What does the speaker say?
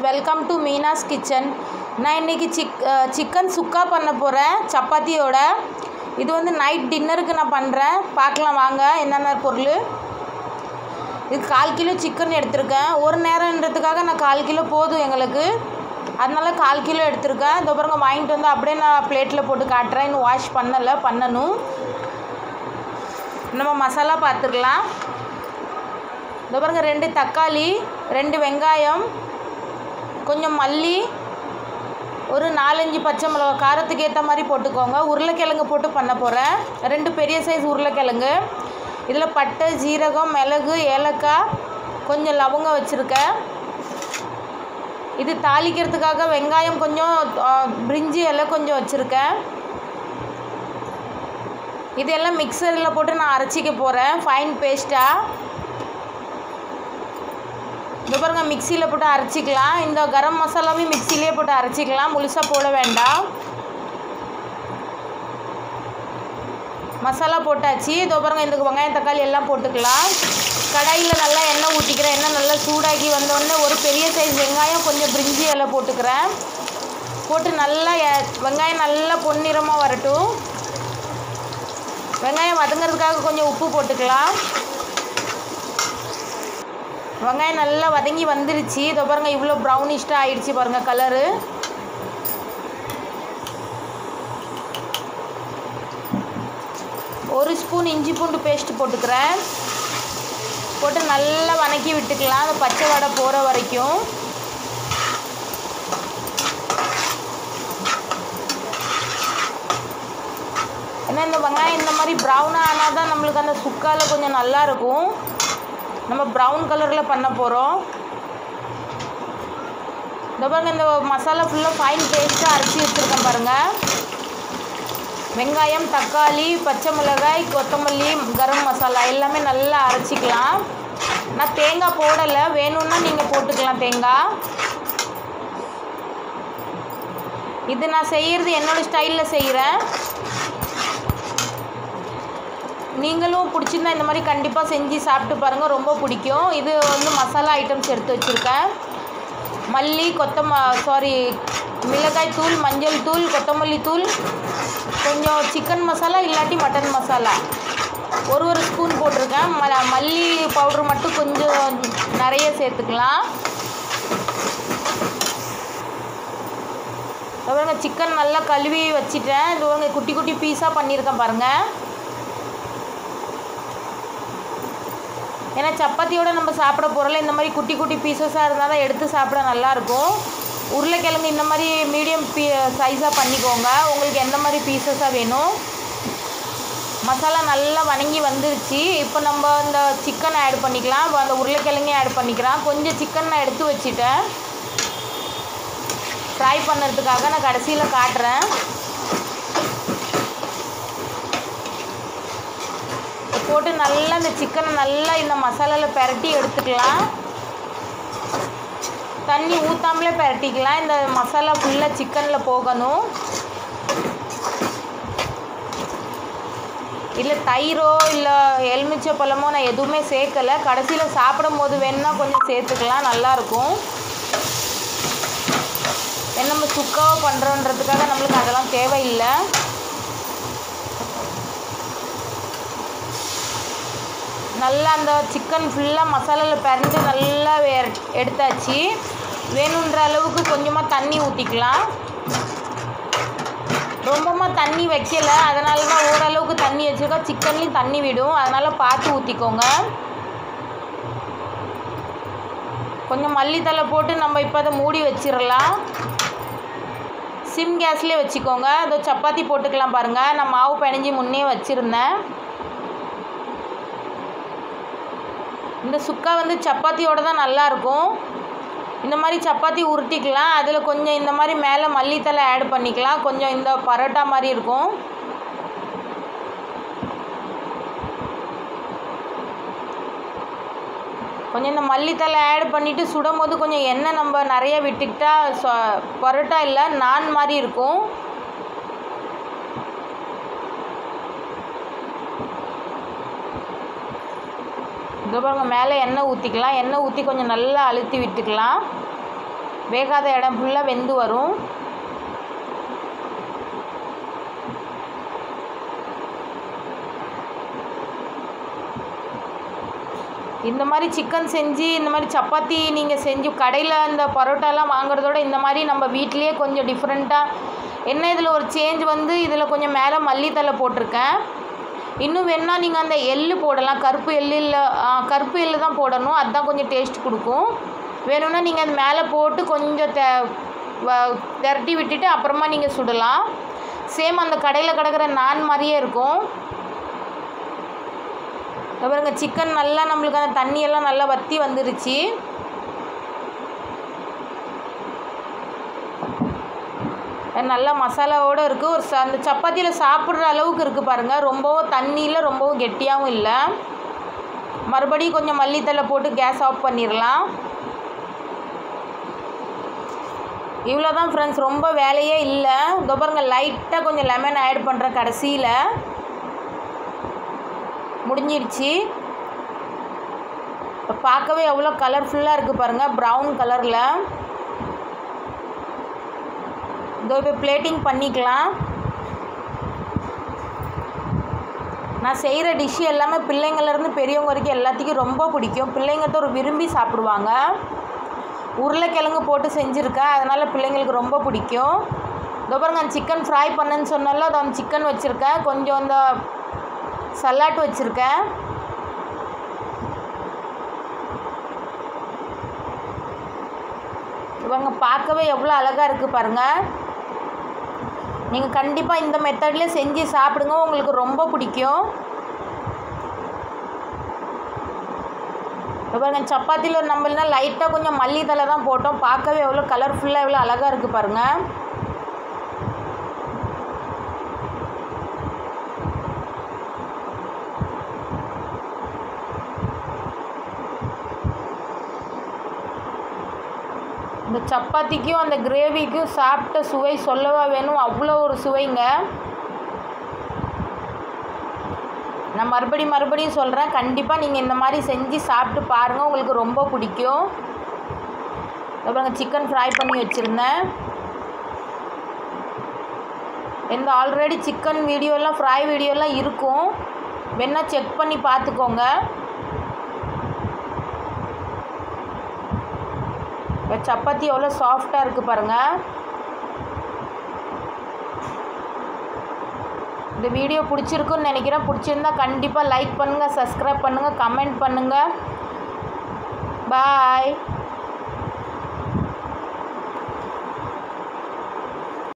welcome to Meena's kitchen நான் இன்றைக்கி sick chicken சுக்கா பண்ண போகிறேன் சப்பாத்தியோட இது வந்து நைட் டின்னருக்கு நான் பண்ணுறேன் பார்க்கலாம் வாங்க என்னென்ன பொருள் இது கால் கிலோ சிக்கன் எடுத்திருக்கேன் ஒரு நேரன்றதுக்காக நான் கால் கிலோ போதும் எங்களுக்கு அதனால கால் கிலோ எடுத்திருக்கேன் இந்த பாருங்க வாங்கிட்டு வந்து அப்படியே நான் பிளேட்டில் போட்டு காட்டுறேன் இன்னும் வாஷ் பண்ணலை பண்ணணும் நம்ம மசாலா பார்த்துக்கலாம் இந்த பாருங்க ரெண்டு தக்காளி ரெண்டு வெங்காயம் கொஞ்சம் மல்லி ஒரு நாலஞ்சு பச்சை மிளகா காரத்துக்கு ஏற்ற மாதிரி போட்டுக்கோங்க உருளைக்கிழங்கு போட்டு பண்ண போகிறேன் ரெண்டு பெரிய சைஸ் உருளைக்கிழங்கு இதில் பட்டை ஜீரகம் மிளகு ஏலக்காய் கொஞ்சம் லவங்கம் வச்சுருக்கேன் இது தாளிக்கிறதுக்காக வெங்காயம் கொஞ்சம் பிரிஞ்சி எல்லாம் கொஞ்சம் வச்சுருக்கேன் இதெல்லாம் மிக்சரில் போட்டு நான் அரைச்சிக்க போகிறேன் ஃபைன் பேஸ்ட்டாக இந்த பாருங்க மிக்சியில் போட்டு அரைச்சிக்கலாம் இந்த கரம் மசாலாவையும் மிக்சிலேயே போட்டு அரைச்சிக்கலாம் முழுசாக போட வேண்டாம் மசாலா போட்டாச்சு இதோ பாருங்க இந்த வெங்காயம் தக்காளி எல்லாம் போட்டுக்கலாம் கடாயில் நல்லா எண்ணெய் ஊற்றிக்கிறேன் எண்ணெய் நல்லா சூடாக்கி வந்தோடனே ஒரு பெரிய சைஸ் வெங்காயம் கொஞ்சம் பிரிஞ்சி எல்லாம் போட்டுக்கிறேன் போட்டு நல்லா வெங்காயம் நல்லா பொன்னிறமாக வரட்டும் வெங்காயம் வதங்கிறதுக்காக கொஞ்சம் உப்பு போட்டுக்கலாம் வெங்காயம் நல்லா வதங்கி வந்துருச்சு இதோ பாருங்கள் இவ்வளோ ப்ரௌனிஷ்டாக ஆயிடுச்சு பாருங்கள் கலரு ஒரு ஸ்பூன் இஞ்சி பூண்டு பேஸ்ட் போட்டுக்கிறேன் போட்டு நல்லா வதக்கி விட்டுக்கலாம் அந்த பச்சை வடை போகிற வரைக்கும் ஏன்னா இந்த வெங்காயம் இந்த மாதிரி ப்ரௌனாக ஆனால் தான் நம்மளுக்கு அந்த சுக்கால கொஞ்சம் நல்லா இருக்கும் நம்ம ப்ரௌன் கலரில் பண்ண போகிறோம் இந்த பாருங்க இந்த மசாலா ஃபுல்லாக ஃபைன் பேஸ்ட்டாக அரைச்சி வச்சுருக்கேன் பாருங்கள் வெங்காயம் தக்காளி பச்சை மிளகாய் கொத்தமல்லி கரம் மசாலா எல்லாமே நல்லா அரைச்சிக்கலாம் நான் தேங்காய் போடலை வேணும்னா நீங்கள் போட்டுக்கலாம் தேங்காய் இது நான் செய்கிறது என்னோடய ஸ்டைலில் செய்கிறேன் நீங்களும் பிடிச்சிருந்தா இந்த மாதிரி கண்டிப்பாக செஞ்சு சாப்பிட்டு பாருங்கள் ரொம்ப பிடிக்கும் இது வந்து மசாலா ஐட்டம்ஸ் எடுத்து வச்சுருக்கேன் மல்லி கொத்தம சாரி மிளகாய் தூள் மஞ்சள் தூள் கொத்தமல்லி தூள் கொஞ்சம் சிக்கன் மசாலா இல்லாட்டி மட்டன் மசாலா ஒரு ஒரு ஸ்பூன் போட்டிருக்கேன் ம மல்லி பவுட்ரு மட்டும் கொஞ்சம் நிறைய சேர்த்துக்கலாம் பாருங்க சிக்கன் நல்லா கழுவி வச்சுட்டேன் இது குட்டி குட்டி பீஸாக பண்ணியிருக்கேன் பாருங்கள் ஏன்னா சப்பாத்தியோடு நம்ம சாப்பிட போகிறல இந்த மாதிரி குட்டி குட்டி பீசஸாக இருந்தால் தான் எடுத்து சாப்பிட நல்லாயிருக்கும் உருளைக்கிழங்கு இந்த மாதிரி மீடியம் பீ சைஸாக பண்ணிக்கோங்க உங்களுக்கு எந்த மாதிரி பீசஸாக வேணும் மசாலா நல்லா வணங்கி வந்துருச்சு இப்போ நம்ம இந்த சிக்கனை ஆட் பண்ணிக்கலாம் அந்த உருளைக்கிழங்கையும் ஆட் பண்ணிக்கலாம் கொஞ்சம் சிக்கன் நான் எடுத்து வச்சுட்டேன் ஃப்ரை பண்ணுறதுக்காக நான் கடைசியில் காட்டுறேன் போட்டு நல்லா இந்த சிக்கனை நல்லா இந்த மசாலாவில் பெரட்டி எடுத்துக்கலாம் தண்ணி ஊற்றாமலே பெரட்டிக்கலாம் இந்த மசாலா ஃபுல்லாக சிக்கனில் போகணும் இல்லை தயிரோ இல்லை எலுமிச்சை பழமோ நான் எதுவுமே சேர்க்கலை கடைசியில் சாப்பிடும் போது வேணுன்னா கொஞ்சம் சேர்த்துக்கலாம் நல்லாயிருக்கும் ஏன்னா நம்ம சுக்காவோ பண்ணுறோன்றதுக்காக நம்மளுக்கு அதெல்லாம் தேவையில்லை நல்லா அந்த சிக்கன் ஃபுல்லாக மசாலாவில் பிறந்து நல்லா எடுத்தாச்சு வேணுன்ற அளவுக்கு கொஞ்சமாக தண்ணி ஊற்றிக்கலாம் ரொம்பமாக தண்ணி வைக்கலை அதனால தான் ஓரளவுக்கு தண்ணி வச்சுருக்கோம் சிக்கன்லேயும் தண்ணி விடும் அதனால் பார்த்து ஊற்றிக்கோங்க கொஞ்சம் மல்லித்தலை போட்டு நம்ம இப்போ அதை மூடி வச்சிடலாம் சிம் கேஸ்லேயே வச்சுக்கோங்க அதோ சப்பாத்தி போட்டுக்கலாம் பாருங்கள் நான் மாவு பிணைஞ்சி முன்னே வச்சுருந்தேன் இந்த சுக்கா வந்து சப்பாத்தியோடு தான் நல்லாயிருக்கும் இந்த மாதிரி சப்பாத்தி உருட்டிக்கலாம் அதில் கொஞ்சம் இந்த மாதிரி மேலே மல்லித்தலை ஆட் பண்ணிக்கலாம் கொஞ்சம் இந்த பரோட்டா மாதிரி இருக்கும் கொஞ்சம் இந்த மல்லித்தலை ஆட் பண்ணிவிட்டு சுடும் போது கொஞ்சம் எண்ணெய் நம்ம நிறைய விட்டுக்கிட்டா பரோட்டா இல்லை நான் மாதிரி இருக்கும் இதோ பாருங்க மேலே எண்ணெய் ஊற்றிக்கலாம் எண்ணெய் ஊற்றி கொஞ்சம் நல்லா அழுத்தி விட்டுக்கலாம் வேகாத இடம் ஃபுல்லாக வெந்து வரும் இந்த மாதிரி சிக்கன் செஞ்சு இந்த மாதிரி சப்பாத்தி நீங்கள் செஞ்சு கடையில் இந்த பரோட்டாலாம் வாங்குறதோட இந்த மாதிரி நம்ம வீட்டிலேயே கொஞ்சம் டிஃப்ரெண்ட்டாக என்ன இதில் ஒரு சேஞ்ச் வந்து இதில் கொஞ்சம் மேலே மல்லித்தலை போட்டிருக்கேன் இன்னும் வேணுன்னா நீங்கள் அந்த எள்ளு போடலாம் கருப்பு எள்ளு இல்லை கருப்பு எள்ளு தான் போடணும் அதுதான் கொஞ்சம் டேஸ்ட் கொடுக்கும் வேணும்னா நீங்கள் அது மேலே போட்டு கொஞ்சம் தெ வ- திரட்டி விட்டுட்டு அப்புறமா நீங்கள் சுடலாம் சேம் அந்த கடையில் கிடக்கிற நான் மாதிரியே இருக்கும் இதோ பாருங்க சிக்கன் நல்லா நம்மளுக்கு அந்த தண்ணியெல்லாம் நல்லா வற்றி வந்துருச்சு அது நல்லா மசாலாவோடு இருக்குது ஒரு ச- அந்த சப்பாத்தியில் சாப்பிட்ற அளவுக்கு இருக்குது பாருங்கள் ரொம்பவும் தண்ணியில் ரொம்பவும் கெட்டியாகவும் இல்லை மறுபடியும் கொஞ்சம் மல்லித்தலை போட்டு கேஸ் ஆஃப் பண்ணிடலாம் இவ்வளோ தான் ஃப்ரெண்ட்ஸ் ரொம்ப வேலையே இல்லை இதோ பாருங்க லைட்டாக கொஞ்சம் லெமன் ஆட் பண்ணுறேன் கடைசியில் முடிஞ்சிடுச்சு இப்போ பார்க்கவே எவ்வளோ கலர்ஃபுல்லாக இருக்குது பாருங்கள் ப்ரௌன் கலரில் இதோ இப்போ பிளேட்டிங் பண்ணிக்கலாம் நான் செய்கிற டிஷ்ஷு எல்லாமே பிள்ளைங்கள்லேருந்து பெரியவங்க வரைக்கும் எல்லாத்துக்கும் ரொம்ப பிடிக்கும் பிள்ளைங்க தான் ஒரு விரும்பி சாப்பிடுவாங்க உருளைக்கிழங்கு போட்டு செஞ்சுருக்கேன் அதனால் பிள்ளைங்களுக்கு ரொம்ப பிடிக்கும் இதோ பாருங்க அந்த சிக்கன் ஃப்ரை பண்ணுன்னு சொன்னால அது அந்த சிக்கன் வச்சுருக்கேன் கொஞ்சம் அந்த சலாட் வச்சுருக்கேன் இவங்க பார்க்கவே எவ்வளோ அழகாக இருக்குது பாருங்கள் நீங்கள் கண்டிப்பாக இந்த மெத்தட்லேயே செஞ்சு சாப்பிடுங்க உங்களுக்கு ரொம்ப பிடிக்கும் இப்போ பாருங்க சப்பாத்தியில் நம்மளா லைட்டாக கொஞ்சம் மல்லித்தலை தான் போட்டோம் பார்க்கவே எவ்வளோ கலர்ஃபுல்லாக எவ்வளோ அழகாக இருக்குது பாருங்கள் இந்த சப்பாத்திக்கும் அந்த கிரேவிக்கும் சாப்பிட்ட சுவை சொல்லவா வேணும் அவ்வளோ ஒரு சுவைங்க நான் மறுபடி மறுபடியும் சொல்கிறேன் கண்டிப்பாக நீங்கள் இந்த மாதிரி செஞ்சு சாப்பிட்டு பாருங்கள் உங்களுக்கு ரொம்ப பிடிக்கும் அப்புறம் சிக்கன் ஃப்ரை பண்ணி வச்சுருந்தேன் எந்த ஆல்ரெடி சிக்கன் வீடியோலாம் ஃப்ரை வீடியோலாம் இருக்கும் வேணால் செக் பண்ணி பார்த்துக்கோங்க இப்போ சப்பாத்தி எவ்வளோ சாஃப்டாக இருக்குது பாருங்கள் இந்த வீடியோ பிடிச்சிருக்குன்னு நினைக்கிறேன் பிடிச்சிருந்தா கண்டிப்பாக லைக் பண்ணுங்கள் சப்ஸ்கிரைப் பண்ணுங்கள் கமெண்ட் பண்ணுங்கள் பாய்